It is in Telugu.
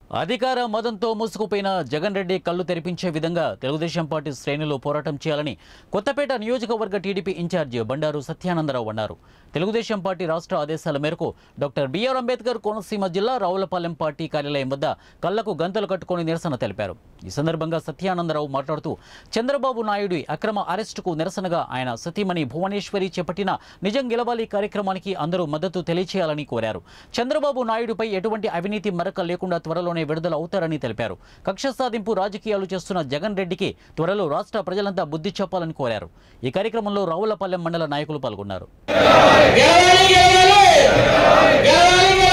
అధికార మదంతో మూసుకుపోయిన జగన్ రెడ్డి కళ్ళు తెరిపించే విధంగా తెలుగుదేశం పార్టీ శ్రేణులు పోరాటం చేయాలని కొత్తపేట నియోజకవర్గ టీడీపీ ఇన్ఛార్జి బండారు సత్యానందరావు అన్నారు తెలుగుదేశం పార్టీ రాష్ట్ర ఆదేశాల మేరకు డాక్టర్ బిఆర్ అంబేద్కర్ కోనసీమ జిల్లా రావులపాలెం పార్టీ కార్యాలయం వద్ద కళ్లకు గంతలు కట్టుకొని నిరసన తెలిపారు ఈ సందర్భంగా సత్యానందరావు మాట్లాడుతూ చంద్రబాబు నాయుడు అక్రమ అరెస్టుకు నిరసనగా ఆయన సతీమణి భువనేశ్వరి చేపట్టిన నిజం గెలవాలి కార్యక్రమానికి అందరూ మద్దతు తెలియచేయాలని కోరారు చంద్రబాబు నాయుడుపై ఎటువంటి అవినీతి మరక లేకుండా త్వరలోనే విడుదల అవుతారని తెలిపారు కక్ష సాధింపు రాజకీయాలు చేస్తున్న జగన్ రెడ్డికి త్వరలో రాష్ట్ర ప్రజలంతా బుద్ధి చెప్పాలని కోరారు ఈ కార్యక్రమంలో రావులపాలెం మండల నాయకులు పాల్గొన్నారు గెలవాలి గెలవాలి గెలవాలి